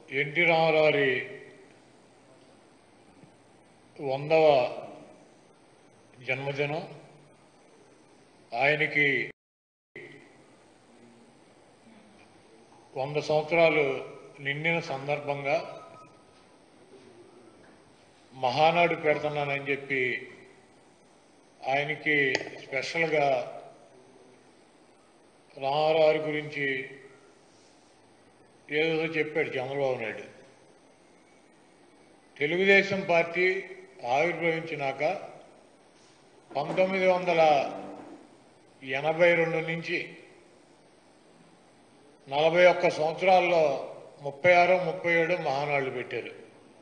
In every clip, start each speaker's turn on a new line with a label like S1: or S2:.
S1: NT Ramarao వందవ జన్మదినం ఆయనకి వంద సంవత్సరాలు నిండిన సందర్భంగా మహానాడు పెడుతున్నానని చెప్పి ఆయనకి స్పెషల్గా రామారావు గురించి ఏదో చెప్పాడు చంద్రబాబు నాయుడు తెలుగుదేశం పార్టీ ఆవిర్భవించినాక పంతొమ్మిది వందల ఎనభై రెండు నుంచి నలభై ఒక్క సంవత్సరాల్లో ముప్పై ఆరు ముప్పై ఏడు మహానాళ్ళు పెట్టారు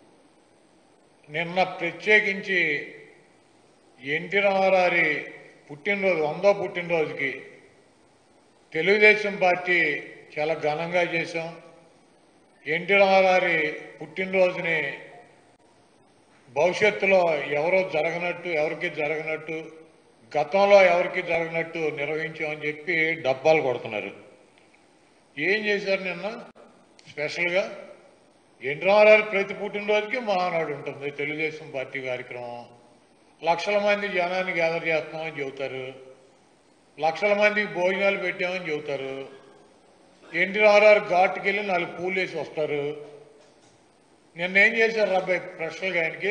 S1: నిన్న ప్రత్యేకించి ఎన్టీ రామారావు పుట్టినరోజు వందో పుట్టినరోజుకి తెలుగుదేశం పార్టీ చాలా ఘనంగా చేశాం ఎన్టీ రామారావు పుట్టినరోజుని భవిష్యత్తులో ఎవరో జరగనట్టు ఎవరికి జరగనట్టు గతంలో ఎవరికి జరగనట్టు నిర్వహించామని చెప్పి డబ్బాలు కొడుతున్నారు ఏం చేశారు నిన్న స్పెషల్గా ఎన్టీ రామారావు ప్రతి పుట్టినరోజుకి మహానాడు ఉంటుంది తెలుగుదేశం పార్టీ కార్యక్రమం లక్షల మంది జనాన్ని గ్యాదర్ చేస్తామని చెబుతారు లక్షల మందికి భోజనాలు పెట్టామని చెబుతారు ఎన్టీ రామారావు ఘాటుకి వెళ్ళి నాలుగు పూలు వేసి వస్తారు నిన్న ఏం చేశారు అబ్బాయి ప్రశ్నలుగా ఆయనకి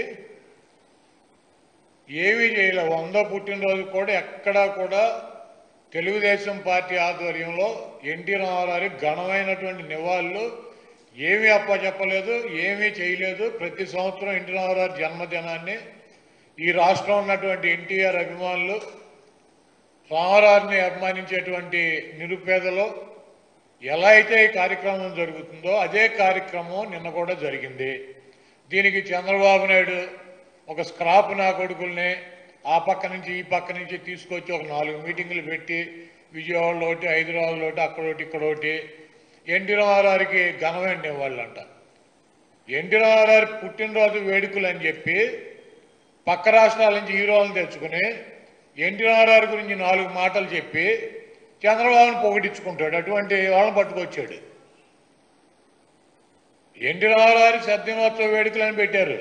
S1: ఏమీ చేయలే వంద పుట్టినరోజు కూడా ఎక్కడా కూడా తెలుగుదేశం పార్టీ ఆధ్వర్యంలో ఎన్టీ రామారావు ఘనమైనటువంటి నివాళులు ఏమీ అప్పచెప్పలేదు ఏమీ చేయలేదు ప్రతి సంవత్సరం ఎన్టీ రామారావు జన్మదినాన్ని ఈ రాష్ట్రం ఉన్నటువంటి ఎన్టీఆర్ అభిమానులు రామారావుని అభిమానించేటువంటి నిరుపేదలు ఎలా అయితే ఈ కార్యక్రమం జరుగుతుందో అదే కార్యక్రమం నిన్న కూడా జరిగింది దీనికి చంద్రబాబు నాయుడు ఒక స్క్రాప్ నా కొడుకుల్ని ఆ పక్క నుంచి ఈ పక్క నుంచి తీసుకొచ్చి ఒక నాలుగు మీటింగులు పెట్టి విజయవాడలో ఒకటి హైదరాబాద్లో ఒకటి అక్కడ ఒకటి ఇక్కడ ఒకటి ఎన్టీ రామారావుకి ఘనమైన వాళ్ళంట ఎన్టీ రామారావు పుట్టినరోజు వేడుకలు అని చెప్పి పక్క రాష్ట్రాల నుంచి హీరోలను తెచ్చుకుని ఎన్టీ రామారావు గురించి నాలుగు మాటలు చెప్పి చంద్రబాబును పొగిడించుకుంటాడు అటువంటి వాళ్ళని పట్టుకొచ్చాడు ఎన్టీ రామారావు సద్దినోత్సవ వేడుకలని పెట్టారు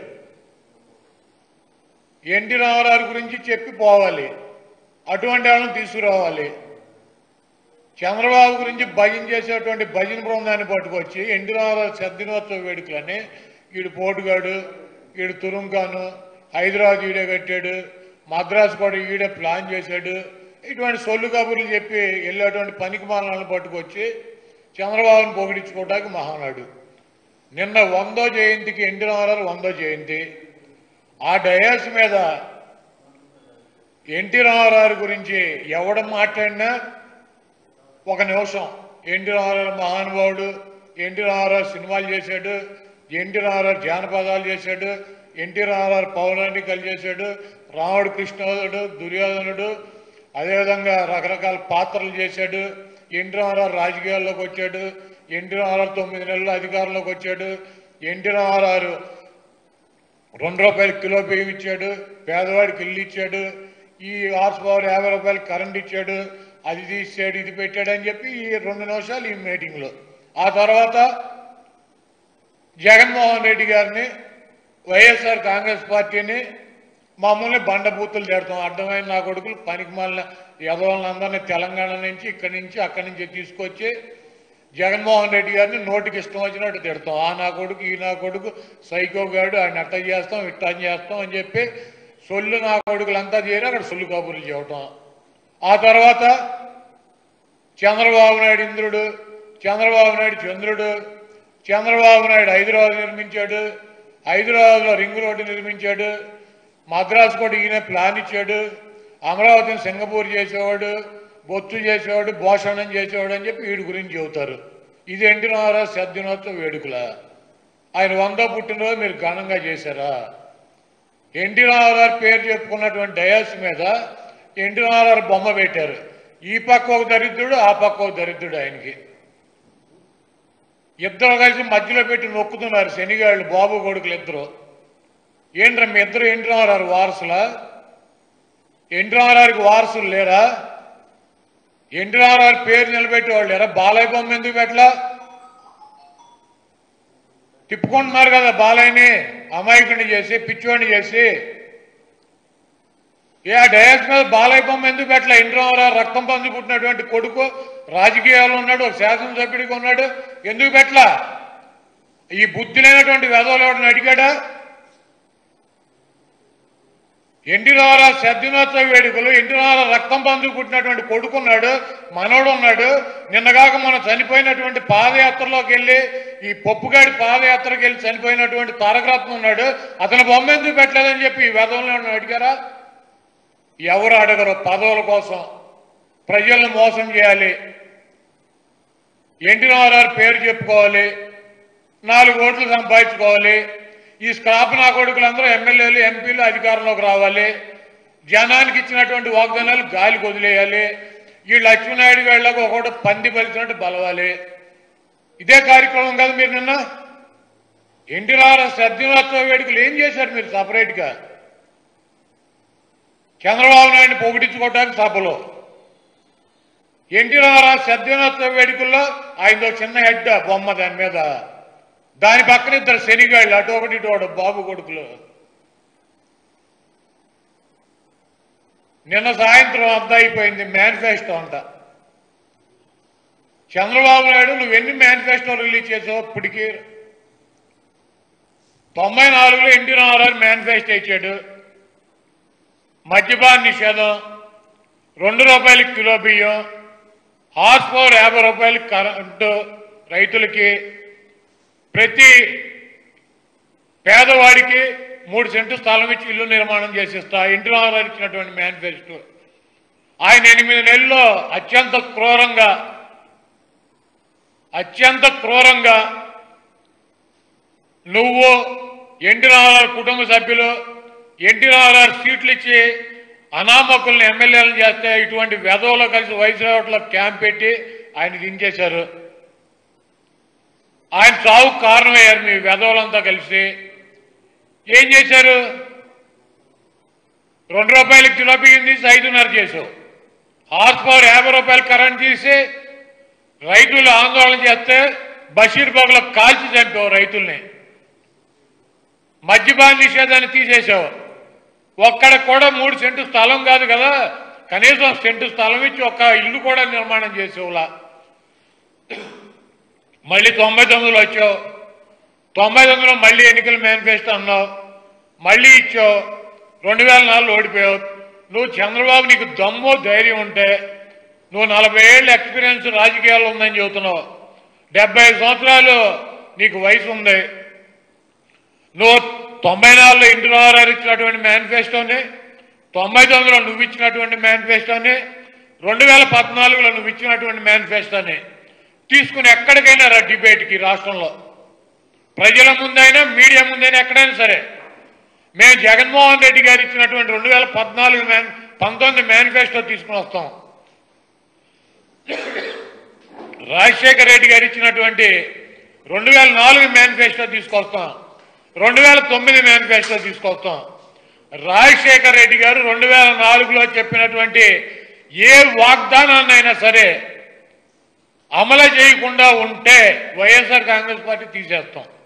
S1: ఎన్టీ రామారావు గురించి చెప్పి పోవాలి అటువంటి వాళ్ళని తీసుకురావాలి చంద్రబాబు గురించి భజన చేసేటువంటి భజన బృందాన్ని పట్టుకొచ్చి ఎన్టీ రామారావు సద్దినోత్సవ వేడుకలని వీడు పోటుగాడు వీడు తురుంకాను హైదరాబాద్ ఈడే కట్టాడు మద్రాసు కూడా ఈడే ప్లాన్ చేశాడు ఇటువంటి సొల్లు కబుర్లు చెప్పి వెళ్ళేటువంటి పనికి మాలను పట్టుకొచ్చి చంద్రబాబును పొగిడించుకోవడానికి మహానాడు నిన్న వందో జయంతికి ఎన్టీ రామారావు వందో జయంతి ఆ డయాస్ మీద ఎన్టీ రామారావు గురించి ఎవడ మాట్లాడినా ఒక నిమిషం ఎన్టీ రామారావు మహానుభావుడు ఎన్టీ రామారావు సినిమాలు చేశాడు ఎన్టీ రామారావు జానపదాలు చేశాడు ఎన్టీ రామారావు పౌరాణికలు చేశాడు రాముడు కృష్ణుడు దుర్యోధనుడు అదేవిధంగా రకరకాల పాత్రలు చేశాడు ఎన్టీ రామారావు రాజకీయాల్లోకి వచ్చాడు ఎన్టీ రామారావు తొమ్మిది నెలలు అధికారంలోకి వచ్చాడు ఎన్టీ రామారావు రెండు రూపాయలు కిలో బియ్యం ఇచ్చాడు పేదవాడికి ఇల్లు ఇచ్చాడు ఈ హార్స్ పవర్ యాభై రూపాయలు కరెంట్ ఇచ్చాడు అది తీసాడు ఇది పెట్టాడు అని చెప్పి ఈ రెండు నిమిషాలు ఈ మీటింగ్లో ఆ తర్వాత జగన్మోహన్ రెడ్డి గారిని వైఎస్ఆర్ కాంగ్రెస్ పార్టీని మమ్మల్ని బండబూతులు తిడతాం అడ్డమైన నా కొడుకులు పనికి మాలిన యదవులందరినీ తెలంగాణ నుంచి ఇక్కడి నుంచి అక్కడి నుంచి తీసుకొచ్చి జగన్మోహన్ రెడ్డి గారిని నోటికి ఇష్టం వచ్చినట్టు తిడతాం ఆ నా కొడుకు ఈ నా కొడుకు సైకో గాడు ఆయన అట్ట చేస్తాం ఇట్ట చేస్తాం అని చెప్పి సొల్లు నా కొడుకులంతా చేరి అక్కడ సొల్లు కబుర్లు చెప్పటం ఆ తర్వాత చంద్రబాబు నాయుడు ఇంద్రుడు చంద్రబాబు నాయుడు చంద్రుడు చంద్రబాబు నాయుడు హైదరాబాద్ నిర్మించాడు హైదరాబాద్లో రింగ్ రోడ్డు నిర్మించాడు మద్రాసు కూడా ఈయన ప్లాన్ ఇచ్చాడు అమరావతిని సింగపూర్ చేసేవాడు బొత్తు చేసేవాడు భోషణం చేసేవాడు అని చెప్పి వీడి గురించి చెబుతారు ఇది ఎన్టీ రామారావు సద్దినోత్సవ వేడుకల ఆయన వందో పుట్టినరోజు మీరు ఘనంగా చేశారా ఎన్టీ రామారావు పేరు చెప్పుకున్నటువంటి డయాస్ మీద ఎన్టీ రామారావు బొమ్మ పెట్టారు ఈ పక్క ఒక దరిద్రుడు ఆ పక్క ఒక దరిద్రుడు ఆయనకి ఇద్దరు కలిసి మధ్యలో పెట్టి నొక్కుతున్నారు శనిగాళ్ళు బాబు కొడుకులు ఇద్దరు ఏంట్రా మీ ఇద్దరు ఎన్టీ రామారావు వారసులా ఎన్టీ రామారావుకి వారసులు లేరా ఎన్టీ రామారావు పేరు నిలబెట్టి వాళ్ళు లేరా బాలయ్య బొమ్మ ఎందుకు పెట్టలా తిప్పుకుంటున్నారు కదా బాలయ్యని అమాయకుడిని చేసి పిచ్చివాడిని చేసి ఏ ఆ డయాస్ మీద బాలయ్య బొమ్మ ఎందుకు పెట్టలే ఇంద్రవరా రక్తం పంది పుట్టినటువంటి కొడుకు రాజకీయాలు ఉన్నాడు ఒక శాసనసభ్యుడిగా ఉన్నాడు ఎందుకు పెట్టలా ఈ బుద్ధి లేనటువంటి వెధవలు ఎవరిని అడిగాడా ఎన్టీ రామారావు సద్దినోత్సవ వేడుకలు ఎన్టీ రామారావు రక్తం పందుకు పుట్టినటువంటి కొడుకున్నాడు మనవడు ఉన్నాడు నిన్నగాక మనం చనిపోయినటువంటి పాదయాత్రలోకి వెళ్ళి ఈ పప్పుగాడి పాదయాత్రకి వెళ్ళి చనిపోయినటువంటి తారకరత్నం ఉన్నాడు అతని బొమ్మ ఎందుకు పెట్టలేదని చెప్పి ఈ వెధవలను అడిగారా ఎవరు అడగరు పదవుల కోసం ప్రజలను మోసం చేయాలి ఎన్టీ రామారావు పేరు చెప్పుకోవాలి నాలుగు ఓట్లు సంపాదించుకోవాలి ఈ స్క్రాప్ నా కొడుకులందరూ ఎమ్మెల్యేలు ఎంపీలు అధికారంలోకి రావాలి జనానికి ఇచ్చినటువంటి వాగ్దానాలు గాలికి వదిలేయాలి ఈ లక్ష్మీనాయుడు వేళ్ళకు ఒకటి పంది పలిచినట్టు బలవాలి ఇదే కార్యక్రమం కదా మీరు నిన్న ఎన్టీ రామారావు సద్యనోత్సవ వేడుకలు ఏం చేశారు మీరు సపరేట్గా చంద్రబాబు నాయుడిని పొగిడించుకోవడానికి సభలో ఎన్టీ రామారావు సద్యనోత్సవ వేడుకల్లో ఆయనతో చిన్న హెడ్ బొమ్మ దాని మీద దాని పక్కన ఇద్దరు శనిగాళ్ళు అటు ఒకటి ఇటు ఒకటి బాబు కొడుకులు నిన్న సాయంత్రం అంతా అయిపోయింది మేనిఫెస్టో అంట చంద్రబాబు నాయుడు నువ్వు ఎన్ని మేనిఫెస్టో రిలీజ్ చేసావు ఇప్పటికి తొంభై నాలుగులో ఎన్టీ రామారావు మేనిఫెస్టో ఇచ్చాడు మద్యపాన నిషేధం రెండు రూపాయలకి కిలో బియ్యం హార్స్ పవర్ యాభై రూపాయలకి కరెంటు రైతులకి ప్రతి పేదవాడికి మూడు సెంటు స్థలం ఇచ్చి ఇల్లు నిర్మాణం చేసిస్తా ఇంటి రామారావు ఇచ్చినటువంటి మేనిఫెస్టో ఆయన ఎనిమిది నెలల్లో అత్యంత క్రూరంగా అత్యంత క్రూరంగా నువ్వు ఎన్టీ రామారావు కుటుంబ సభ్యులు ఎన్టీ రామారావు సీట్లు ఇచ్చి అనామకుల్ని ఎమ్మెల్యేలను చేస్తే ఇటువంటి వెధవలో కలిసి వైద్యుల క్యాంప్ పెట్టి ఆయన దించేశారు ఆయన చావుకు కారణమయ్యారు మీ వెధవలంతా కలిసి ఏం చేశారు రెండు రూపాయలకి కిలో బియ్యం తీసి ఐదున్నర చేసావు హార్స్ పవర్ యాభై రూపాయలు కరెంట్ తీసి రైతులు ఆందోళన చేస్తే బషీర్ బాగులో కాల్చి చంపావు రైతుల్ని మద్యపాన నిషేధాన్ని తీసేశావు ఒక్కడ కూడా మూడు సెంటు స్థలం కాదు కదా కనీసం సెంటు స్థలం ఇచ్చి ఒక్క ఇల్లు కూడా నిర్మాణం చేసేవులా మళ్ళీ తొంభై తొమ్మిదిలో వచ్చావు తొంభై తొమ్మిదిలో మళ్ళీ ఎన్నికల మేనిఫెస్టో అన్నావు మళ్ళీ ఇచ్చావు రెండు వేల నాలుగులో ఓడిపోయావు నువ్వు చంద్రబాబు నీకు దమ్ము ధైర్యం ఉంటే నువ్వు నలభై ఏళ్ళ ఎక్స్పీరియన్స్ రాజకీయాల్లో ఉందని చెబుతున్నావు డెబ్బై ఐదు సంవత్సరాలు నీకు వయసు ఉంది నువ్వు తొంభై నాలుగులో ఇంటి రామారావు ఇచ్చినటువంటి మేనిఫెస్టోని తొంభై తొమ్మిదిలో నువ్వు ఇచ్చినటువంటి మేనిఫెస్టోని రెండు వేల పద్నాలుగులో నువ్వు ఇచ్చినటువంటి మేనిఫెస్టోని తీసుకుని ఎక్కడికైనా రా డిబేట్కి రాష్ట్రంలో ప్రజల ముందైనా మీడియా ముందైనా ఎక్కడైనా సరే మేము జగన్మోహన్ రెడ్డి గారు ఇచ్చినటువంటి రెండు వేల పద్నాలుగు మేన్ పంతొమ్మిది మేనిఫెస్టో తీసుకుని వస్తాం రాజశేఖర రెడ్డి గారు ఇచ్చినటువంటి రెండు వేల నాలుగు మేనిఫెస్టో తీసుకొస్తాం రెండు వేల తొమ్మిది మేనిఫెస్టో తీసుకొస్తాం రాజశేఖర రెడ్డి గారు రెండు వేల నాలుగులో చెప్పినటువంటి ఏ వాగ్దానాన్నైనా సరే అమలు చేయకుండా ఉంటే వైఎస్ఆర్ కాంగ్రెస్ పార్టీ తీసేస్తాం